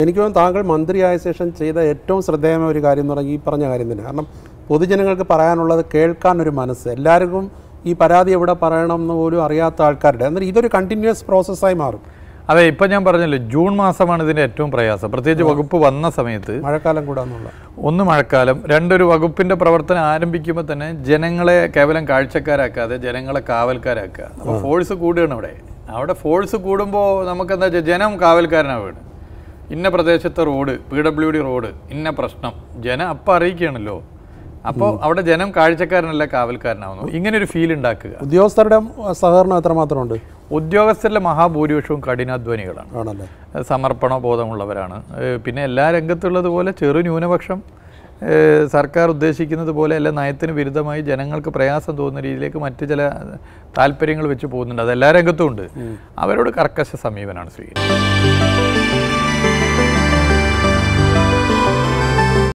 എനിക്ക് തോന്നുന്നു താങ്കൾ മന്ത്രിയായ ശേഷം ചെയ്ത ഏറ്റവും ശ്രദ്ധേയമായ ഒരു കാര്യം എന്ന് പറഞ്ഞാൽ ഈ പറഞ്ഞ കാര്യം തന്നെ കാരണം പൊതുജനങ്ങൾക്ക് പറയാനുള്ളത് കേൾക്കാൻ ഒരു മനസ്സ് എല്ലാവർക്കും ഈ പരാതി എവിടെ പറയണം എന്ന് പോലും അറിയാത്ത ആൾക്കാരുടെ എന്നാൽ ഇതൊരു കണ്ടിന്യൂസ് പ്രോസസ്സായി മാറും അതെ ഇപ്പം ഞാൻ പറഞ്ഞല്ലോ ജൂൺ മാസമാണ് ഇതിൻ്റെ ഏറ്റവും പ്രയാസം പ്രത്യേകിച്ച് വകുപ്പ് വന്ന സമയത്ത് മഴക്കാലം കൂടാന്നുള്ള ഒന്ന് മഴക്കാലം രണ്ടൊരു വകുപ്പിന്റെ പ്രവർത്തനം ആരംഭിക്കുമ്പോൾ തന്നെ ജനങ്ങളെ കേവലം കാഴ്ചക്കാരാക്കാതെ ജനങ്ങളെ കാവൽക്കാരാക്കുക അപ്പോൾ ഫോഴ്സ് കൂടുകയാണ് അവിടെ അവിടെ ഫോഴ്സ് കൂടുമ്പോൾ നമുക്ക് എന്താ വെച്ചാൽ ജനം കാവൽക്കാരനാവുകയാണ് ഇന്ന പ്രദേശത്തെ road P W D road ഇന്ന പ്രശ്നം ജനം അപ്പം അറിയിക്കുകയാണല്ലോ അപ്പോൾ അവിടെ ജനം കാഴ്ചക്കാരനല്ല കാവൽക്കാരനാവുന്നു ഇങ്ങനെ ഒരു ഫീൽ ഉണ്ടാക്കുക ഉദ്യോഗസ്ഥരുടെ സഹകരണം എത്രമാത്രമുണ്ട് ഉദ്യോഗസ്ഥരിലെ മഹാഭൂരിപക്ഷവും കഠിനാധ്വാനികളാണ് ആണല്ലേ സമർപ്പണ ബോധമുള്ളവരാണ് ഏഹ് പിന്നെ എല്ലാ രംഗത്തുള്ളതുപോലെ ചെറു ന്യൂനപക്ഷം ഏഹ് സർക്കാർ ഉദ്ദേശിക്കുന്നത് പോലെ അല്ല നയത്തിന് വിരുദ്ധമായി ജനങ്ങൾക്ക് പ്രയാസം തോന്നുന്ന രീതിയിലേക്ക് മറ്റ് ചില താല്പര്യങ്ങൾ വെച്ച് പോകുന്നുണ്ട് അത് എല്ലാ രംഗത്തും ഉണ്ട് അവരോട് കർക്കശ സമീപനമാണ് സ്വീകരിക്കുന്നത്